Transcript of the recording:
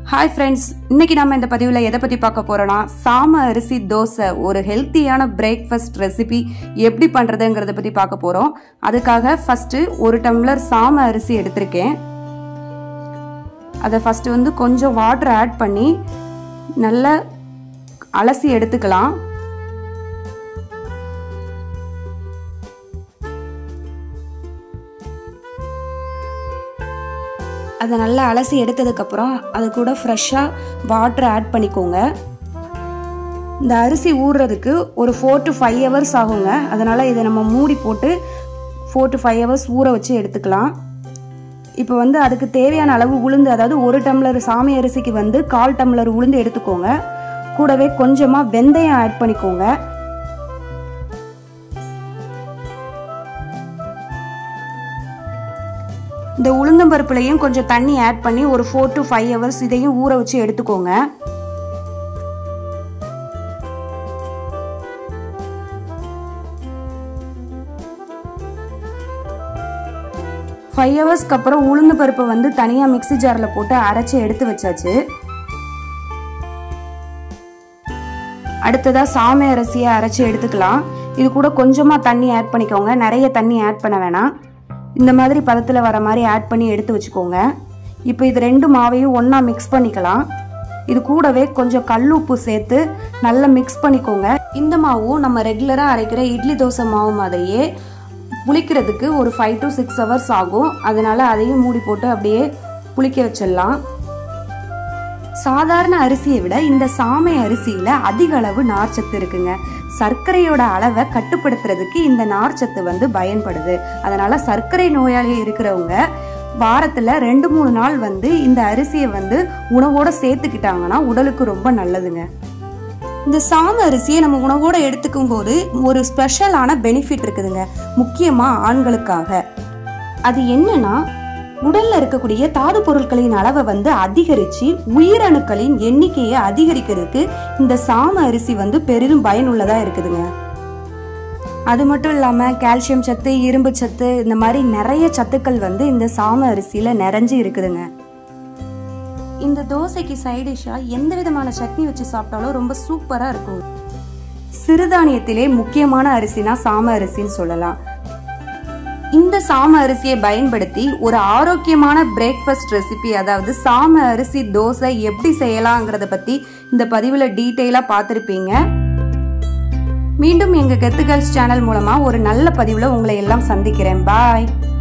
hi friends இன்னைக்கு நம்ம இந்த பதிவில் எதை பற்றி பார்க்க போறோம்னா சாம அரிசி தோசை ஒரு ஹெல்த்தியான பிரேக்ஃபாஸ்ட் ரெசிபி எப்படி பண்ணுறதுங்கிறத பற்றி பார்க்க போகிறோம் அதுக்காக ஃபஸ்ட்டு ஒரு டம்ளர் சாம அரிசி எடுத்திருக்கேன் அதை ஃபஸ்ட்டு வந்து கொஞ்சம் வாட்டர் ஆட் பண்ணி நல்லா அலசி எடுத்துக்கலாம் அதை நல்லா அலசி எடுத்ததுக்கப்புறம் அது கூட ஃப்ரெஷ்ஷாக வாட்டர் ஆட் பண்ணிக்கோங்க இந்த அரிசி ஊறுறதுக்கு ஒரு ஃபோர் டு ஃபைவ் ஹவர்ஸ் ஆகுங்க அதனால் இதை நம்ம மூடி போட்டு ஃபோர் டு ஃபைவ் ஹவர்ஸ் ஊற வச்சு எடுத்துக்கலாம் இப்போ வந்து அதுக்கு தேவையான அளவு உளுந்து அதாவது ஒரு டம்ளர் சாமி அரிசிக்கு வந்து கால் டம்ளர் உளுந்து எடுத்துக்கோங்க கூடவே கொஞ்சமாக வெந்தயம் ஆட் பண்ணிக்கோங்க இந்த உளுந்தம்பருப்புலையும் கொஞ்சம் தண்ணி ஆட் பண்ணி ஒரு ஃபோர் டு ஃபைவ் ஹவர்ஸ் இதையும் ஊற வச்சு எடுத்துக்கோங்க ஃபைவ் ஹவர்ஸ்க்கு அப்புறம் உளுந்து பருப்பை வந்து தனியாக மிக்சி ஜாரில் போட்டு அரைச்சி எடுத்து வச்சாச்சு அடுத்ததாக சாமை அரிசியை அரைச்சி எடுத்துக்கலாம் இது கூட கொஞ்சமாக தண்ணி ஆட் பண்ணிக்கோங்க நிறைய தண்ணி ஆட் பண்ண வேணாம் இந்த மாதிரி பதத்தில் வர மாதிரி ஆட் பண்ணி எடுத்து வச்சுக்கோங்க இப்போ இது ரெண்டு மாவையும் ஒன்றா மிக்ஸ் பண்ணிக்கலாம் இது கூடவே கொஞ்சம் கல் உப்பு சேர்த்து நல்லா மிக்ஸ் பண்ணிக்கோங்க இந்த மாவும் நம்ம ரெகுலராக அரைக்கிற இட்லி தோசை மாவு மாதிரியே புளிக்கிறதுக்கு ஒரு ஃபைவ் டு சிக்ஸ் ஹவர்ஸ் ஆகும் அதனால அதையும் மூடி போட்டு அப்படியே புளிக்க வச்சிடலாம் சாதாரண அரிசியை விட இந்த சாமை அரிசியில அதிக அளவு நார்ச்சத்து இருக்குங்க சர்க்கரையோட அளவை கட்டுப்படுத்துறதுக்கு இந்த நார்ச்சத்து வந்து பயன்படுது அதனால சர்க்கரை நோயாளி இருக்கிறவங்க வாரத்துல ரெண்டு மூணு நாள் வந்து இந்த அரிசியை வந்து உணவோட சேர்த்துக்கிட்டாங்கன்னா உடலுக்கு ரொம்ப நல்லதுங்க இந்த சாம அரிசியை நம்ம உணவோட எடுத்துக்கும் போது ஒரு ஸ்பெஷலான பெனிஃபிட் இருக்குதுங்க முக்கியமா ஆண்களுக்காக அது என்னன்னா உடல்ல இருக்கக்கூடிய தாது பொருட்களின் அளவை வந்து அதிகரிச்சு உயிரணுக்களின் எண்ணிக்கையை அதிகரிக்கிறதுக்கு இந்த சாம அரிசி வந்து பெரிதும் பயனுள்ளதா இருக்குதுங்க அது மட்டும் இல்லாம கால்சியம் சத்து இரும்பு சத்து இந்த மாதிரி நிறைய சத்துக்கள் வந்து இந்த சாம அரிசியில நிறைஞ்சு இருக்குதுங்க இந்த தோசைக்கு சைடிஷா எந்த விதமான சட்னி வச்சு சாப்பிட்டாலும் ரொம்ப சூப்பரா இருக்கும் சிறுதானியத்திலே முக்கியமான அரிசினா சாம அரிசின்னு சொல்லலாம் இந்த சாம அரிசியை பயன்படுத்தி ஒரு ஆரோக்கியமான பிரேக்ஃபாஸ்ட் ரெசிபி அதாவது சாம அரிசி தோசை எப்படி செய்யலாங்கிறத பத்தி இந்த பதிவுல டீட்டெயிலா பார்த்துருப்பீங்க மீண்டும் எங்க கெத்துகல்ஸ் சேனல் மூலமா ஒரு நல்ல பதிவுல உங்களை எல்லாம் சந்திக்கிறேன் பாய்